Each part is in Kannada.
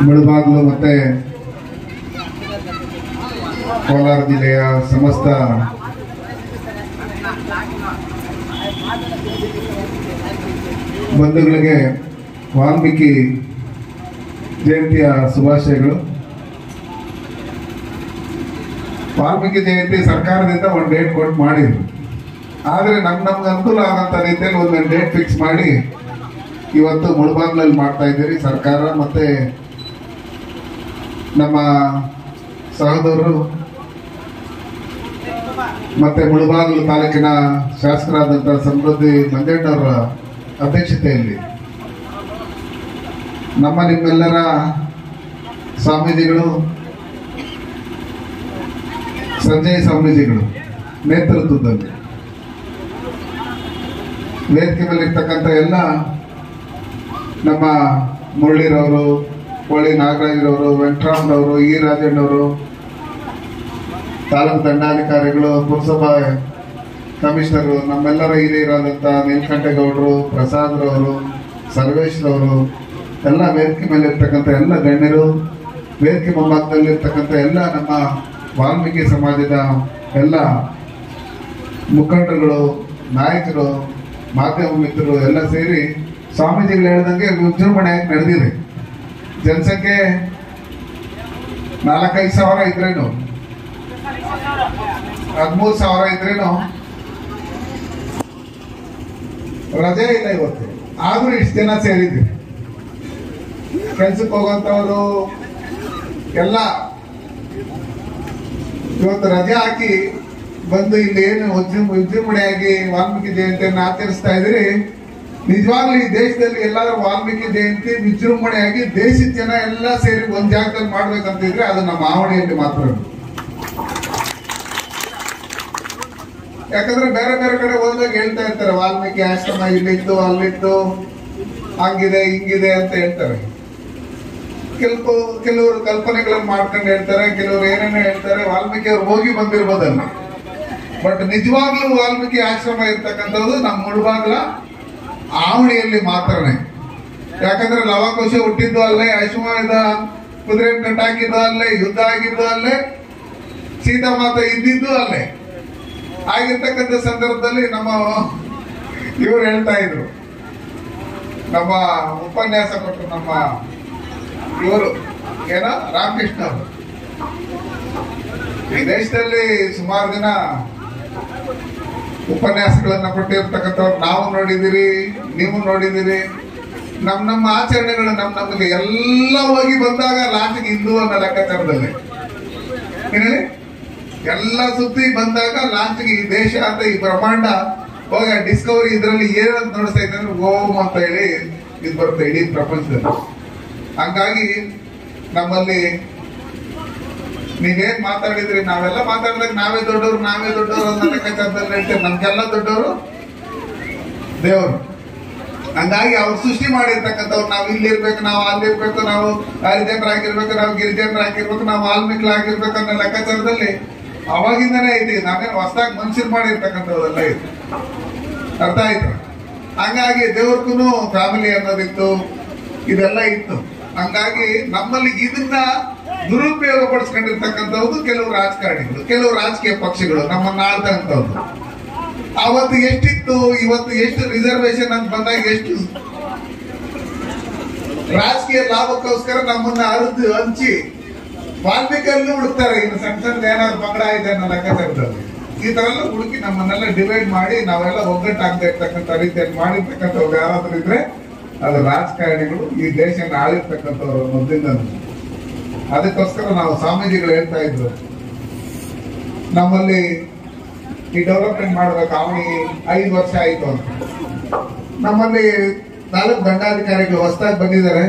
ಮುಳಬಾಗಿಲು ಮತ್ತೆ ಕೋಲಾರ ಜಿಲ್ಲೆಯ ಸಮಸ್ತ ಬಂಧುಗಳಿಗೆ ವಾಲ್ಮೀಕಿ ಜಯಂತಿಯ ಶುಭಾಶಯಗಳು ವಾಲ್ಮೀಕಿ ಜಯಂತಿ ಸರ್ಕಾರದಿಂದ ಒಂದು ಡೇಟ್ ಕೊಟ್ಟು ಮಾಡಿದ್ರು ಆದರೆ ನಮ್ ನಮ್ಗೆ ಅನುಕೂಲ ಆಗಂತ ರೀತಿಯಲ್ಲಿ ಒಂದು ಡೇಟ್ ಫಿಕ್ಸ್ ಮಾಡಿ ಇವತ್ತು ಮುಳಬಾಗ್ಲಲ್ಲಿ ಮಾಡ್ತಾ ಇದ್ದೀರಿ ಸರ್ಕಾರ ಮತ್ತೆ ನಮ್ಮ ಸಹೋದರರು ಮತ್ತೆ ಮುಳಬಾಗಿಲು ತಾಲೂಕಿನ ಶಾಸಕರಾದಂಥ ಸಮೃದ್ಧಿ ಮಂಜಣ್ಣವರ ಅಧ್ಯಕ್ಷತೆಯಲ್ಲಿ ನಮ್ಮ ನಿಮ್ಮೆಲ್ಲರ ಸ್ವಾಮೀಜಿಗಳು ಸಂಜಯ್ ಸ್ವಾಮೀಜಿಗಳು ನೇತೃತ್ವದಲ್ಲಿ ವೇದಿಕೆ ಮೇಲೆ ಇರ್ತಕ್ಕಂಥ ಎಲ್ಲ ನಮ್ಮ ಮುರಳಿರವರು ಕೋಳಿ ನಾಗರಾಜರವರು ವೆಂಕಟರಾಮರವರು ಇ ರಾಜಣ್ಣವರು ತಾಲೂಕು ದಂಡಾಧಿಕಾರಿಗಳು ಪುರಸಭಾ ಕಮಿಷನರು ನಮ್ಮೆಲ್ಲರ ಹಿರಿಯರಾದಂಥ ನೀಲಕಂಠೇಗೌಡರು ಪ್ರಸಾದ್ರವರು ಸರ್ವೇಶ್ರವರು ಎಲ್ಲ ವೇದಿಕೆ ಮೇಲೆ ಇರ್ತಕ್ಕಂಥ ಎಲ್ಲ ಗಣ್ಯರು ವೇದಿಕೆ ಮುಂಭಾಗದಲ್ಲಿ ಇರ್ತಕ್ಕಂಥ ಎಲ್ಲ ನಮ್ಮ ವಾಲ್ಮೀಕಿ ಸಮಾಜದ ಎಲ್ಲ ಮುಖಂಡರುಗಳು ನಾಯಕರು ಮಾಧ್ಯಮ ಮಿತ್ರರು ಎಲ್ಲ ಸೇರಿ ಸ್ವಾಮೀಜಿಗಳು ಹೇಳ್ದಂಗೆ ವಿಜೃಂಭಣೆಯಾಗಿ ನಡೆದಿದೆ ಜನಸಂಖ್ಯೆ ನಾಲ್ಕೈದು ಸಾವಿರ ಇದ್ರೇನು ಹದಿಮೂರು ಸಾವಿರ ಇದ್ರೇನು ರಜೆ ಇಲ್ಲ ಇವತ್ತು ಆದ್ರೂ ಇಷ್ಟು ಜನ ಸೇರಿದ್ವಿ ಕೆಲ್ಸಕ್ಕೆ ಹೋಗುವಂತವರು ಎಲ್ಲ ಇವತ್ತು ರಜೆ ಹಾಕಿ ಬಂದು ಇಲ್ಲಿ ಏನು ಉಜ್ಜು- ವಿಜೃಂಭಣೆಯಾಗಿ ವಾಲ್ಮೀಕಿ ಜಯಂತಿಯನ್ನು ಆಚರಿಸ್ತಾ ಇದ್ರಿ ನಿಜವಾಗ್ಲೂ ಈ ದೇಶದಲ್ಲಿ ಎಲ್ಲಾದ್ರೂ ವಾಲ್ಮೀಕಿ ಜಯಂತಿ ವಿಜೃಂಭಣೆಯಾಗಿ ದೇಶದ ಜನ ಎಲ್ಲ ಸೇರಿ ಒಂದ್ ಜಾಗದಲ್ಲಿ ಮಾಡ್ಬೇಕಂತಿದ್ರೆ ಅದು ನಮ್ಮ ಆವಣಿಯಲ್ಲಿ ಮಾತ್ರ ಯಾಕಂದ್ರೆ ಬೇರೆ ಬೇರೆ ಕಡೆ ಹೋದಾಗ ಹೇಳ್ತಾ ಇರ್ತಾರೆ ವಾಲ್ಮೀಕಿ ಆಶ್ರಮ ಇಲ್ಲಿತ್ತು ಅಲ್ಲಿತ್ತು ಹಂಗಿದೆ ಹಿಂಗಿದೆ ಅಂತ ಹೇಳ್ತಾರೆ ಕೆಲವು ಕೆಲವರು ಕಲ್ಪನೆಗಳನ್ನು ಮಾಡ್ಕೊಂಡು ಹೇಳ್ತಾರೆ ಕೆಲವರು ಏನೇನೋ ಹೇಳ್ತಾರೆ ವಾಲ್ಮೀಕಿ ಅವ್ರು ಹೋಗಿ ಬಂದಿರ್ಬೋದಲ್ಲ ಬಟ್ ನಿಜವಾಗ್ಲೂ ವಾಲ್ಮೀಕಿ ಆಶ್ರಮ ಇರ್ತಕ್ಕಂಥದ್ದು ನಮ್ಮ ಮುಳುಬಾಗ್ಲ ಆವಣಿಯಲ್ಲಿ ಮಾತ್ರನೇ ಯಾಕಂದ್ರೆ ಲವಕುಶ ಹುಟ್ಟಿದ್ದು ಅಲ್ಲೇ ಅಶ್ವಮೇಧ ಕುದುರೆ ಕಟ್ಟಾಕಿದ್ದು ಅಲ್ಲೇ ಯುದ್ಧ ಆಗಿದ್ದು ಅಲ್ಲೇ ಸೀತಾಮಾತೆ ಇದ್ದಿದ್ದು ಅಲ್ಲೇ ಆಗಿರ್ತಕ್ಕಂಥ ಸಂದರ್ಭದಲ್ಲಿ ನಮ್ಮ ಇವರು ಹೇಳ್ತಾ ಇದ್ರು ನಮ್ಮ ಉಪನ್ಯಾಸ ಕೊಟ್ಟರು ನಮ್ಮ ಇವರು ಏನ ರಾಮಕೃಷ್ಣ ಅವರು ಈ ದೇಶದಲ್ಲಿ ಸುಮಾರು ಜನ ಉಪನ್ಯಾಸಗಳನ್ನ ಕೊಟ್ಟಿರ್ತಕ್ಕಂಥವ್ರು ನಾವು ನೋಡಿದಿರಿ ನೀವು ನೋಡಿದಿರಿ ನಮ್ ನಮ್ಮ ಆಚರಣೆಗಳು ನಮ್ ನಮಗೆ ಎಲ್ಲ ಹೋಗಿ ಬಂದಾಗ ಲಾಸ್ಟಿಗೆ ಹಿಂದೂ ಅನ್ನೋ ಲೆಕ್ಕಾಚಾರದಲ್ಲಿ ಏನ್ ಹೇಳಿ ಎಲ್ಲ ಸುದ್ದಿ ಬಂದಾಗ ಲಾಸ್ಟ್ಗೆ ಈ ದೇಶ ಅಂತ ಈ ಬ್ರಹ್ಮಾಂಡ ಹೋಗ ಡಿಸ್ಕವರಿ ಇದರಲ್ಲಿ ಏನಂತ ನೋಡಿಸ್ತಾ ಇದೆ ಅಂದ್ರೆ ಓಂ ಅಂತ ಹೇಳಿ ಇದು ಬರುತ್ತೆ ಇಡೀ ಪ್ರಪಂಚದಲ್ಲಿ ಹಂಗಾಗಿ ನಮ್ಮಲ್ಲಿ ನೀವೇನ್ ಮಾತಾಡಿದ್ರಿ ನಾವೆಲ್ಲ ಮಾತಾಡಿದಾಗ ನಾವೇ ದೊಡ್ಡವರು ನಾವೇ ದೊಡ್ಡವರು ಅನ್ನೋ ಲೆಕ್ಕಾಚಾರದಲ್ಲಿ ಹೇಳ್ತೇವೆ ನಮ್ಗೆಲ್ಲ ದೊಡ್ಡವರು ದೇವರು ಹಂಗಾಗಿ ಅವ್ರು ಸೃಷ್ಟಿ ಮಾಡಿರ್ತಕ್ಕಂಥವ್ರು ನಾವು ಇಲ್ಲಿರ್ಬೇಕು ನಾವು ಅಲ್ಲಿರ್ಬೇಕು ನಾವು ಹರಿಜನರಾಗಿರ್ಬೇಕು ನಾವು ಗಿರಿಜನರಾಗಿರ್ಬೇಕು ನಾವು ವಾಲ್ಮೀಕಿಗಳಾಗಿರ್ಬೇಕು ಅನ್ನೋ ಲೆಕ್ಕಾಚಾರದಲ್ಲಿ ಅವಾಗಿಂದನೇ ಐತಿ ನಾವೇನು ಹೊಸದಾಗಿ ಮನುಷ್ಯರು ಮಾಡಿರ್ತಕ್ಕಂಥದ್ದೆಲ್ಲ ಇದು ಅರ್ಥ ಆಯ್ತು ಹಂಗಾಗಿ ದೇವ್ರಿಗೂ ಫ್ಯಾಮಿಲಿ ಅನ್ನೋದಿತ್ತು ಇದೆಲ್ಲ ಇತ್ತು ಹಂಗಾಗಿ ನಮ್ಮಲ್ಲಿ ಇದನ್ನ ದುರುಪಯೋಗ ಪಡಿಸ್ಕೊಂಡಿರ್ತಕ್ಕಂಥದ್ದು ಕೆಲವು ರಾಜಕಾರಣಿಗಳು ಕೆಲವು ರಾಜಕೀಯ ಪಕ್ಷಗಳು ನಮ್ಮನ್ನ ಆಳ್ತಕ್ಕಂಥದ್ದು ಅವತ್ತು ಎಷ್ಟಿತ್ತು ಇವತ್ತು ಎಷ್ಟು ರಿಸರ್ವೇಶನ್ ಅಂತ ಬಂದಾಗ ಎಷ್ಟು ರಾಜಕೀಯ ಲಾಭಕ್ಕೋಸ್ಕರ ನಮ್ಮನ್ನ ಅರ್ದು ಹಂಚಿ ವಾಲ್ಮೀಕಿಯಲ್ಲೂ ಹುಡುಕ್ತಾರೆ ಇನ್ನು ಸಣ್ಣ ಸಣ್ಣ ಏನಾದ್ರು ಪಂಗಡ ಇದೆ ಅನ್ನೋ ಲೆಕ್ಕಾಚಾರದಲ್ಲಿ ಈ ತರ ಎಲ್ಲ ಹುಡುಕಿ ನಮ್ಮನ್ನೆಲ್ಲ ಡಿವೈಡ್ ಮಾಡಿ ನಾವೆಲ್ಲ ಒಗ್ಗಟ್ಟಾಗದೆ ಇರ್ತಕ್ಕಂಥ ರೀತಿಯಲ್ಲಿ ಮಾಡಿರ್ತಕ್ಕಂಥವ್ರು ಯಾರಾದ್ರೂ ಇದ್ರೆ ಅದು ರಾಜಕಾರಣಿಗಳು ಈ ದೇಶನ ಆಳಿರ್ತಕ್ಕಂಥವ್ರು ಮೊದಲಿಂದ ಅದಕ್ಕೋಸ್ಕರ ನಾವು ಸ್ವಾಮೀಜಿಗಳು ಹೇಳ್ತಾ ಇದ್ರು ನಮ್ಮಲ್ಲಿ ಈ ಡೆವಲಪ್ಮೆಂಟ್ ಮಾಡ್ಬೇಕು ಅವನಿ ಐದು ವರ್ಷ ಆಯ್ತು ಅಂತ ನಮ್ಮಲ್ಲಿ ತಾಲೂಕು ದಂಡಾಧಿಕಾರಿಗಳು ಹೊಸದಾಗಿ ಬಂದಿದ್ದಾರೆ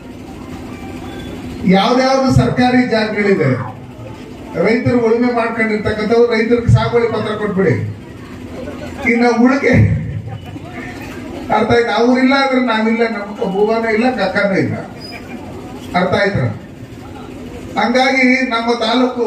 ಯಾವ್ದಾವ್ದು ಸರ್ಕಾರಿ ಜಾಗಗಳಿದೆ ರೈತರು ಉಳುಮೆ ಮಾಡ್ಕೊಂಡಿರ್ತಕ್ಕಂಥವ್ರು ರೈತರಿಗೆ ಸಾಗುವಳಿ ಪತ್ರ ಕೊಟ್ಬಿಡಿ ಇನ್ನು ಉಳಿಕೆ ಅರ್ಥ ಆಯ್ತು ಅವ್ರಿಲ್ಲ ಅಂದ್ರೆ ನಾವಿಲ್ಲ ನಮ್ಮ ಭೂವನ ಇಲ್ಲ ಕಕ್ಕನೂ ಇಲ್ಲ ಅರ್ಥ ಆಯ್ತು ಹಂಗಾಗಿ ನಮ್ಮ ತಾಲೂಕು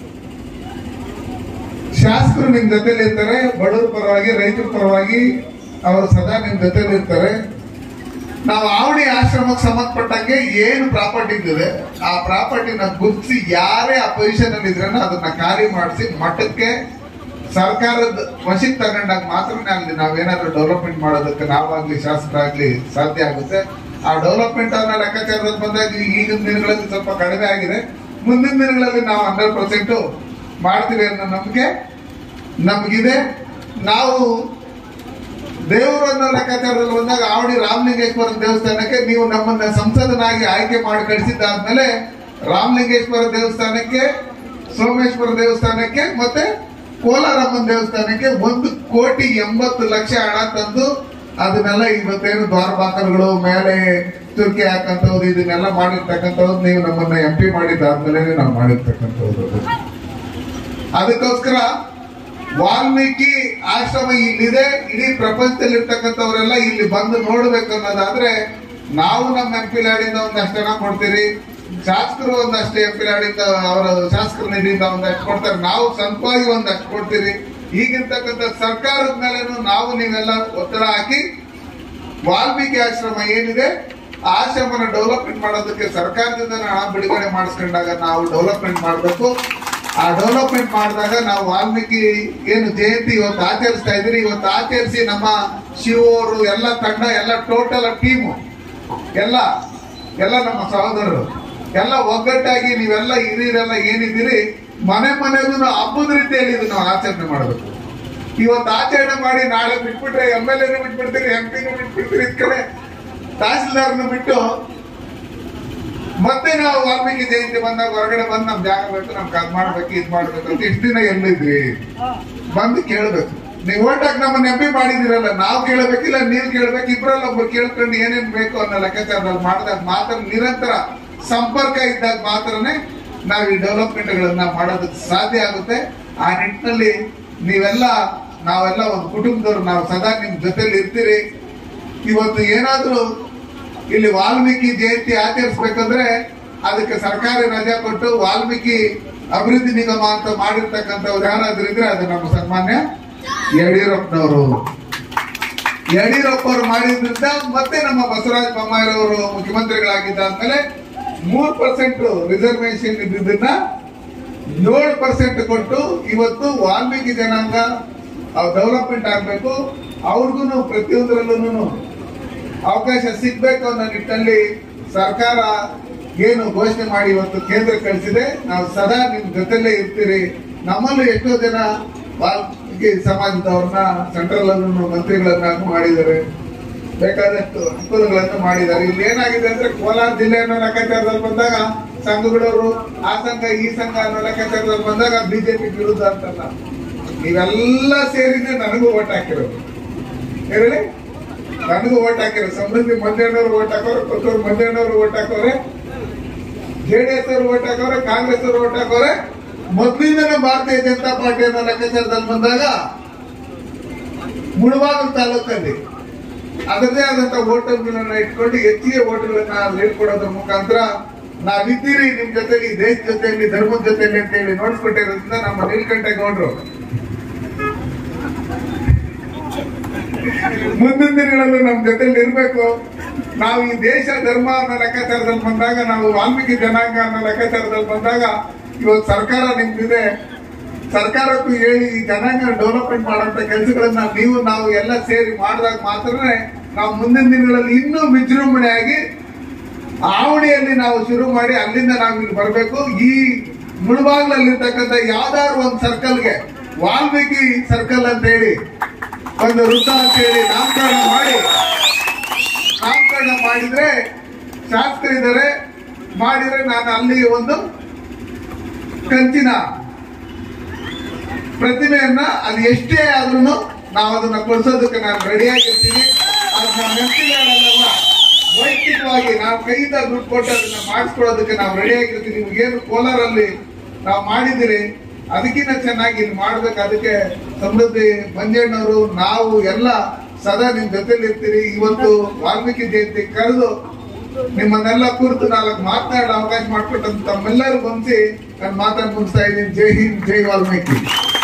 ಶಾಸಕರು ನಿಮ್ ಜೊತೆಲಿ ಇರ್ತಾರೆ ಬಡವರ ಪರವಾಗಿ ರೈತರ ಪರವಾಗಿ ಅವರು ಸದಾ ನಿಮ್ ಜೊತೆಲಿ ಇರ್ತಾರೆ ನಾವು ಆವಣಿ ಆಶ್ರಮಕ್ಕೆ ಸಂಬಂಧಪಟ್ಟಂಗೆ ಏನು ಪ್ರಾಪರ್ಟಿ ಇದೆ ಆ ಪ್ರಾಪರ್ಟಿನ ಗುರುತಿಸಿ ಯಾರೇ ಆ ಪೊಸಿಷನ್ ಅಲ್ಲಿ ಇದ್ರೆ ಅದನ್ನ ಖಾಲಿ ಮಾಡಿಸಿ ಮಠಕ್ಕೆ ಸರ್ಕಾರದ ವಶಕ್ಕೆ ತಗೊಂಡಾಗ ಮಾತ್ರನೇ ಅಲ್ಲಿ ನಾವೇನಾದ್ರೂ ಡೆವಲಪ್ಮೆಂಟ್ ಮಾಡೋದಕ್ಕೆ ನಾವಾಗ್ಲಿ ಶಾಸಕರಾಗ್ಲಿ ಸಾಧ್ಯ ಆಗುತ್ತೆ ಆ ಡೆವಲಪ್ಮೆಂಟ್ ಅನ್ನೋ ಲೆಕ್ಕಾಚಾರದಲ್ಲಿ ಬಂದಾಗ ಈಗಿನ ದಿನಗಳಲ್ಲಿ ಸ್ವಲ್ಪ ಕಡಿಮೆ ಆಗಿದೆ ಮುಂದಿನ ದಿನಗಳಲ್ಲಿ ನಾವು ಹಂಡ್ರೆಡ್ ಪರ್ಸೆಂಟ್ ಮಾಡ್ತೀವಿ ಅನ್ನೋ ನಂಬಿಕೆ ನಮಗಿದೆ ನಾವು ದೇವರು ಅನ್ನೋ ಲೆಕ್ಕಾಚಾರದಲ್ಲಿ ಬಂದಾಗ ಆವಡಿ ರಾಮಲಿಂಗೇಶ್ವರ ದೇವಸ್ಥಾನಕ್ಕೆ ನೀವು ನಮ್ಮನ್ನ ಸಂಸದನಾಗಿ ಆಯ್ಕೆ ಮಾಡಿ ಕಳಿಸಿದ್ದಾದ್ಮೇಲೆ ರಾಮಲಿಂಗೇಶ್ವರ ದೇವಸ್ಥಾನಕ್ಕೆ ಸೋಮೇಶ್ವರ ದೇವಸ್ಥಾನಕ್ಕೆ ಮತ್ತೆ ಕೋಲಾರಮ್ಮನ ದೇವಸ್ಥಾನಕ್ಕೆ ಒಂದು ಕೋಟಿ ಎಂಬತ್ತು ಲಕ್ಷ ಹಣ ತಂದು ಅದನ್ನೆಲ್ಲ ಇವತ್ತೇನು ದ್ವಾರಪಾಕರುಗಳು ಮೇಲೆ ತುರ್ಕಿ ಹಾಕಂತವ್ರು ಇದನ್ನೆಲ್ಲ ಮಾಡಿರ್ತಕ್ಕಂಥದ್ದು ನೀವು ನಮ್ಮನ್ನ ಎಂ ಪಿ ಮಾಡಿದ್ದಾದ್ಮೇಲೆ ನಾವು ಮಾಡಿರ್ತಕ್ಕಂಥದ್ದು ಅದಕ್ಕೋಸ್ಕರ ವಾಲ್ಮೀಕಿ ಆಶ್ರಮ ಇಲ್ಲಿದೆ ಇಡೀ ಪ್ರಪಂಚದಲ್ಲಿ ಇರ್ತಕ್ಕಂಥವರೆಲ್ಲ ಇಲ್ಲಿ ಬಂದು ನೋಡ್ಬೇಕು ಅನ್ನೋದಾದ್ರೆ ನಾವು ನಮ್ಮ ಎಂ ಪಿ ಲ್ಯಾಡಿಂದ ಒಂದಷ್ಟು ಜನ ಕೊಡ್ತೀರಿ ಶಾಸಕರು ಒಂದಷ್ಟು ಎಂ ಪಿ ಲ್ಯಾಡಿಂದ ಅವರ ಶಾಸಕರ ನಿಧಿಯಿಂದ ಒಂದಷ್ಟು ಕೊಡ್ತಾರೆ ನಾವು ಸ್ವಂತವಾಗಿ ಒಂದಷ್ಟು ಕೊಡ್ತೀರಿ ಈಗಿರ್ತಕ್ಕಂಥ ಸರ್ಕಾರದ ಮೇಲೇನು ನಾವು ನೀವೆಲ್ಲ ಒತ್ತಡ ಹಾಕಿ ವಾಲ್ಮೀಕಿ ಆಶ್ರಮ ಏನಿದೆ ಆ ಆಶ್ರಮನ ಡೆವಲಪ್ಮೆಂಟ್ ಮಾಡೋದಕ್ಕೆ ಸರ್ಕಾರದಿಂದ ಹಣ ಬಿಡುಗಡೆ ಮಾಡಿಸ್ಕೊಂಡಾಗ ನಾವು ಡೆವಲಪ್ಮೆಂಟ್ ಮಾಡಬೇಕು ಆ ಡೆವಲಪ್ಮೆಂಟ್ ಮಾಡಿದಾಗ ನಾವು ವಾಲ್ಮೀಕಿ ಏನು ಜಯಂತಿ ಇವತ್ತು ಆಚರಿಸ್ತಾ ಇದ್ರಿ ಇವತ್ತು ಆಚರಿಸಿ ನಮ್ಮ ಶಿವರು ಎಲ್ಲ ತಂಡ ಎಲ್ಲ ಟೋಟಲ್ ಟೀಮು ಎಲ್ಲ ಎಲ್ಲ ನಮ್ಮ ಸಹೋದರರು ಎಲ್ಲ ಒಗ್ಗಟ್ಟಾಗಿ ನೀವೆಲ್ಲ ಹಿರಿಯರೆಲ್ಲ ಏನಿದ್ದೀರಿ ಮನೆ ಮನೆಗೂ ಹಬ್ಬದ ರೀತಿಯಲ್ಲಿ ಇದನ್ನ ಆಚರಣೆ ಮಾಡಬೇಕು ಇವತ್ತು ಆಚರಣೆ ಮಾಡಿ ನಾಳೆ ಬಿಟ್ಬಿಟ್ರೆ ಎಂ ಎಲ್ ಎನು ಬಿಟ್ಬಿಡ್ತೀರಿ ಎಂ ಪಿನೂ ಬಿಟ್ಬಿಡ್ತೀರಿ ಇದ್ ಕಡೆ ತಹಸೀಲ್ದಾರ್ನು ಬಿಟ್ಟು ಮತ್ತೆ ನಾವು ವಾಲ್ಮೀಕಿ ಜಯಂತಿ ಬಂದಾಗ ಹೊರಗಡೆ ಬಂದು ನಮ್ ಜಾಗ ಬೇಕು ನಮ್ಗೆ ಅದ್ ಮಾಡ್ಬೇಕು ಇದ್ ಮಾಡ್ಬೇಕು ಅಂತ ಇಷ್ಟ ದಿನ ಎಲ್ಲಿದ್ರಿ ಬಂದು ಕೇಳ್ಬೇಕು ನೀವು ಓಟಾಕ್ ನಮ್ಮನ್ನ ಎಂ ಪಿ ಮಾಡಿದಿರಲ್ಲ ನಾವು ಕೇಳಬೇಕಿಲ್ಲ ನೀವ್ ಕೇಳ್ಬೇಕು ಇಬ್ರಲ್ಲಿ ಒಬ್ರು ಕೇಳ್ಕೊಂಡು ಏನೇನ್ ಬೇಕು ಅನ್ನೋ ಲೆಕ್ಕಾಚಾರದಲ್ಲಿ ಮಾಡಿದಾಗ ಮಾತ್ರ ನಿರಂತರ ಸಂಪರ್ಕ ಇದ್ದಾಗ ಮಾತ್ರನೇ ನಾವು ಈ ಡೆವಲಪ್ಮೆಂಟ್ ಗಳನ್ನ ಮಾಡೋದಕ್ಕೆ ಸಾಧ್ಯ ಆಗುತ್ತೆ ಆ ನಿಟ್ಟಿನಲ್ಲಿ ನೀವೆಲ್ಲ ನಾವೆಲ್ಲ ಒಂದು ಕುಟುಂಬದವ್ರು ನಾವು ಸದಾ ನಿಮ್ ಜೊತೆಲಿ ಇರ್ತೀರಿ ಇವತ್ತು ಏನಾದ್ರೂ ಇಲ್ಲಿ ವಾಲ್ಮೀಕಿ ಜಯಂತಿ ಆಚರಿಸ್ಬೇಕಂದ್ರೆ ಅದಕ್ಕೆ ಸರ್ಕಾರಿ ರಜೆ ಕೊಟ್ಟು ವಾಲ್ಮೀಕಿ ಅಭಿವೃದ್ಧಿ ನಿಗಮ ಅಂತ ಮಾಡಿರ್ತಕ್ಕಂಥವ್ರು ಯಾರಾದ್ರೂ ಇದ್ರೆ ಅದು ನಮ್ಮ ಸನ್ಮಾನ್ಯ ಯಡಿಯೂರಪ್ಪನವರು ಯಡಿಯೂರಪ್ಪ ಅವರು ಮಾಡಿದ್ರಿಂದ ಮತ್ತೆ ನಮ್ಮ ಬಸವರಾಜ ಬೊಮ್ಮಾಯಿರವರು ಮುಖ್ಯಮಂತ್ರಿಗಳಾಗಿದ್ದಾದ್ಮೇಲೆ ಮೂರ್ ಪರ್ಸೆಂಟ್ ರಿಸರ್ವೇಶನ್ ಇದ್ದಿದ್ದನ್ನ ಏಳು ಪರ್ಸೆಂಟ್ ಕೊಟ್ಟು ಇವತ್ತು ವಾಲ್ಮೀಕಿ ಜನಾಂಗ ಡೆವಲಪ್ಮೆಂಟ್ ಆಗ್ಬೇಕು ಅವ್ರಿಗೂ ಪ್ರತಿಯೊಂದರಲ್ಲೂ ಅವಕಾಶ ಸಿಗ್ಬೇಕು ಅನ್ನೋ ನಿಟ್ಟಿನಲ್ಲಿ ಸರ್ಕಾರ ಏನು ಘೋಷಣೆ ಮಾಡಿ ಇವತ್ತು ಕೇಂದ್ರ ಕಳಿಸಿದೆ ನಾವು ಸದಾ ನಿಮ್ ಜೊತೆಲೇ ಇರ್ತೀರಿ ನಮ್ಮಲ್ಲೂ ಎಷ್ಟೋ ಜನ ವಾಲ್ಮೀಕಿ ಸಮಾಜದವ್ರನ್ನ ಸೆಂಟ್ರಲ್ ಅನ್ನು ಮಂತ್ರಿಗಳನ್ನಾಗಿ ಮಾಡಿದ್ದಾರೆ ಬೇಕಾದಷ್ಟು ಅನುಕೂಲಗಳನ್ನು ಮಾಡಿದ್ದಾರೆ ಇಲ್ಲಿ ಏನಾಗಿದೆ ಅಂದ್ರೆ ಕೋಲಾರ ಜಿಲ್ಲೆ ಅನ್ನೋ ಲೆಕ್ಕಾಚಾರದಲ್ಲಿ ಬಂದಾಗ ಸಂಘಗಳವರು ಆ ಸಂಘ ಈ ಸಂಘ ಅನ್ನೋ ಲೆಕ್ಕಾಚಾರದಲ್ಲಿ ಬಂದಾಗ ಬಿಜೆಪಿ ವಿರುದ್ಧ ಅಂತಲ್ಲ ನೀವೆಲ್ಲ ಸೇರಿದ್ರೆ ನನಗೂ ಓಟ್ ಹಾಕಿರೋದು ಹೇಳಿ ನನಗೂ ಓಟ್ ಹಾಕಿರೋ ಸಮೃದ್ಧಿ ಮಂಜಣ್ಣವ್ರು ಓಟ್ ಹಾಕೋರೆ ಕೊತ್ತೂರು ಮಂಜಣ್ಣವ್ರು ಓಟ್ ಹಾಕೋರೆ ಜೆಡಿಎಸ್ ಅವರು ಓಟ್ ಹಾಕೋರೆ ಕಾಂಗ್ರೆಸ್ ಅವರು ಓಟ್ ಹಾಕೋರೆ ಮೊದಲಿಂದನೇ ಭಾರತೀಯ ಜನತಾ ಪಾರ್ಟಿ ಅನ್ನೋ ಲೆಕ್ಕಾಚಾರದಲ್ಲಿ ಬಂದಾಗ ಮುಳಬಾಗಿಲು ತಾಲೂಕಲ್ಲಿ ಅದರದೇ ಆದಂತ ಓಟರ್ಗಳನ್ನ ಇಟ್ಕೊಂಡು ಹೆಚ್ಚಿಗೆ ಓಟ್ಗಳನ್ನ ಹೇಳ್ಕೊಡೋದ್ರ ಮುಖಾಂತರ ನಾವಿದ್ದೀರಿ ನಿಮ್ ಜೊತೆಲಿ ದೇಶ ಜೊತೆಲಿ ಧರ್ಮದ ಜೊತೆಲಿ ಅಂತ ಹೇಳಿ ನೋಡ್ಸ್ಕೊಟ್ಟಿರೋದ್ರಿಂದ ನಮ್ಮ ನೀಲಕಂಠೇಗೌಡರು ಮುಂದಿನ ದಿನಗಳಲ್ಲೂ ನಮ್ ಜೊತೆಲಿ ಇರ್ಬೇಕು ನಾವು ಈ ದೇಶ ಧರ್ಮ ಅನ್ನೋ ಲೆಕ್ಕಾಚಾರದಲ್ಲಿ ಬಂದಾಗ ನಾವು ವಾಲ್ಮೀಕಿ ಜನಾಂಗ ಅನ್ನೋ ಲೆಕ್ಕಾಚಾರದಲ್ಲಿ ಬಂದಾಗ ಇವತ್ತು ಸರ್ಕಾರ ನಿಮ್ದಿದೆ ಸರ್ಕಾರಕ್ಕೂ ಹೇಳಿ ಈ ಜನಾಂಗ ಡೆವಲಪ್ಮೆಂಟ್ ಮಾಡೋಂಥ ಕೆಲಸಗಳನ್ನ ನೀವು ನಾವು ಎಲ್ಲ ಸೇರಿ ಮಾಡಿದಾಗ ಮಾತ್ರನೇ ನಾವು ಮುಂದಿನ ದಿನಗಳಲ್ಲಿ ಇನ್ನೂ ವಿಜೃಂಭಣೆಯಾಗಿ ಆವಣಿಯಲ್ಲಿ ನಾವು ಶುರು ಮಾಡಿ ಅಲ್ಲಿಂದ ನಾವು ಇಲ್ಲಿ ಬರಬೇಕು ಈ ಮುಳುಬಾಗ್ಲಲ್ಲಿರ್ತಕ್ಕಂಥ ಯಾವ್ದಾದ್ರು ಒಂದು ಸರ್ಕಲ್ಗೆ ವಾಲ್ಮೀಕಿ ಸರ್ಕಲ್ ಅಂತ ಹೇಳಿ ಒಂದು ವೃತ್ತ ಅಂತ ಹೇಳಿ ನಾಮಕರಣ ಮಾಡಿ ನಾಮಕರಣ ಮಾಡಿದ್ರೆ ಶಾಸಕರಿದ್ದಾರೆ ಮಾಡಿದ್ರೆ ನಾನು ಅಲ್ಲಿ ಒಂದು ಕಂಚಿನ ಪ್ರತಿಮೆಯನ್ನ ಅದು ಎಷ್ಟೇ ಆದ್ರೂ ನಾವು ಅದನ್ನ ಕೊಡಿಸೋದಕ್ಕೆ ನಾನು ರೆಡಿಯಾಗಿರ್ತೀನಿ ಅದನ್ನ ನೆನಪಿಗಳಲ್ಲ ವೈಯಕ್ತಿಕವಾಗಿ ನಾವು ಕೈಯಿಂದ ದುಡ್ಡು ಕೊಟ್ಟು ಅದನ್ನ ಮಾಡಿಸ್ಕೊಳ್ಳೋದಕ್ಕೆ ನಾವು ರೆಡಿಯಾಗಿರ್ತೀವಿ ನಿಮ್ಗೇನು ಕೋಲಾರಲ್ಲಿ ನಾವು ಮಾಡಿದಿರಿ ಅದಕ್ಕಿಂತ ಚೆನ್ನಾಗಿ ಇಲ್ಲಿ ಮಾಡ್ಬೇಕು ಅದಕ್ಕೆ ಸಮೃದ್ಧಿ ಮಂಜಣ್ಣವರು ನಾವು ಎಲ್ಲ ಸದಾ ನಿಮ್ ಜೊತೆಲಿ ಇರ್ತೀರಿ ಇವತ್ತು ವಾಲ್ಮೀಕಿ ಜಯಂತಿ ಕರೆದು ನಿಮ್ಮನ್ನೆಲ್ಲ ಕುರಿತು ನಾಲ್ಕು ಮಾತನಾಡೋ ಅವಕಾಶ ಮಾಡಿಕೊಟ್ಟಂತ ತಮ್ಮೆಲ್ಲರೂ ಬಂಸಿ ನಾನು ಮಾತಾಡ್ ಮುಗಿಸ್ತಾ ಇದ್ದೀನಿ ಜೈ ಹಿಂದ್ ಜೈ ವಾಲ್ಮೀಕಿ